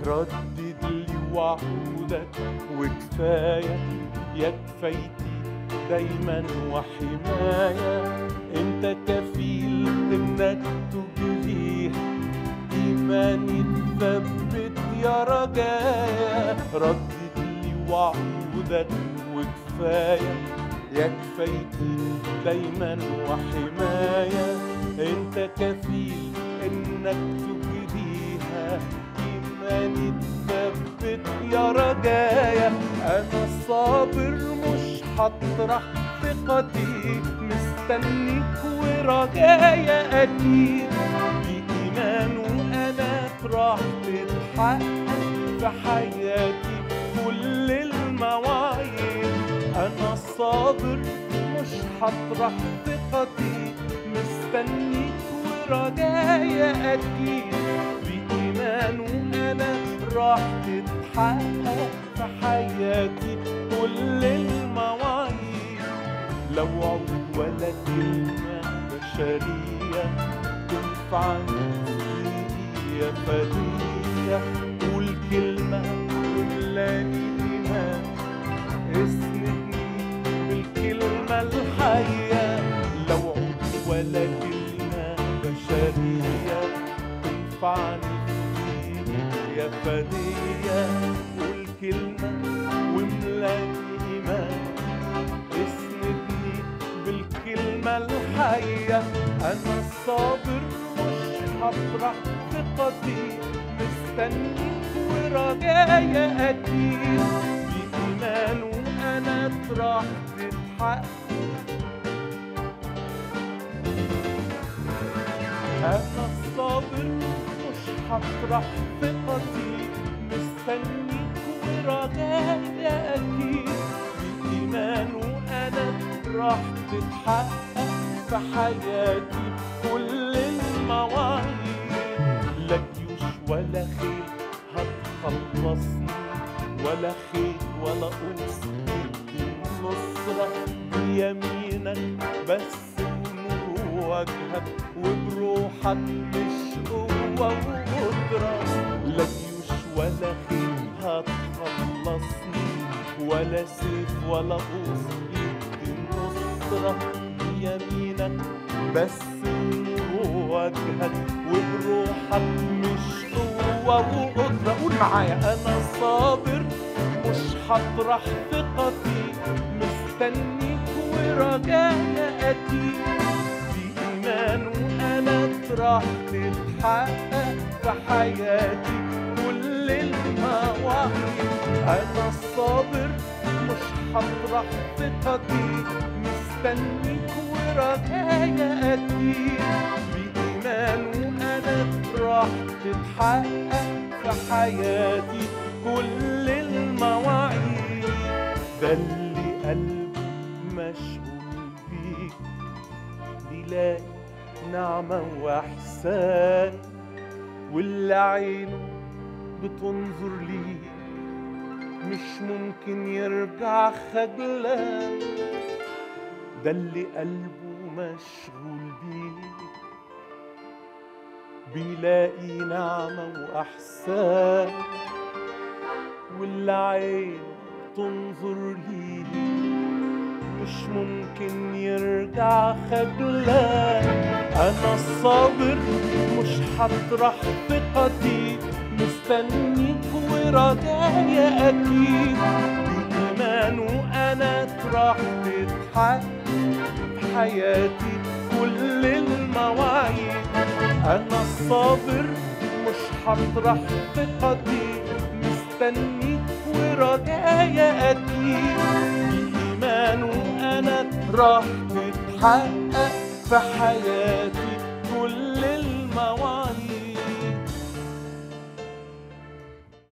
ردد لي وعودك وكفاية يا كفايتي دايما وحماية انت كفيل انك تجريها ايماني تثبت يا رجايا ردد لي وعودك وكفاية يا كفايتي دايما وحماية انت كفيل انك تجريها ايماني تثبت يا رجايا انا صابر مش هطرح ثقتي مستنيك ورجايا اكيد بايمان وانا راح تتحقق في حياتي كل المواعيد انا صابر مش هطرح ثقتي مستنيك ورجايا اكيد بايمان وانا راح تتحقق في حياتي كل المواعيد لو عود ولا كلمة بشرية تنفع نفسي يا فدية قول كلمة وملاني إيمان اسندني بالكلمة الحية لو عود ولا كلمة بشرية تنفعني فيك يا فدية قول كلمة وملاني إيمان اسندني بالكلمة الحية أنا الصابر مش هطرح ثقتي مستنيك ورجايا أكيد بإيمان وأنا راح تتحقق أنا الصابر مش هطرح ثقتي مستنيك ورجايا أكيد بإيمان وأنا راح تتحقق في حياتي كل المواعيد لا جيوش ولا خيل هتخلصني ولا خيل ولا قوس تدي نصرة بيمينك بس ونور وجهك وبروحك مش قوة وقدرة لا جيوش ولا خيل هتخلصني ولا سيف ولا قوس يدي نصرة بيمينك بس نور وجهك وبروحك مش قوة وقدرة قول معايا أنا صابر مش هطرح ثقتي مستنيك ورجايا أكيد بإيمان وأنا راح تتحقق في حياتي كل المواعيد أنا الصابر مش هطرح ثقتي مستنيك ورجايا أكيد بإيمان وأنا راح تتحقق في حياتي كل المواعيد ده اللي قلبي مشغول بيك بيلاقي نعمة وإحسان واللي عينه بتنظر ليه مش ممكن يرجع خجلان ده اللي قلبه مشغول بيه بيلاقي نعمة وأحسان واللي عين تنظر ليه مش ممكن يرجع خجلان أنا الصابر مش هطرح ثقتي مستنيك ورجايا أكيد بإيمان وأنا راح تتحقق في حياتي كل المواعيد أنا الصابر مش هطرح ثقتي مستنيك ورجايا أكيد بإيمان وأنا راح تتحقق في حياتي كل المواعيد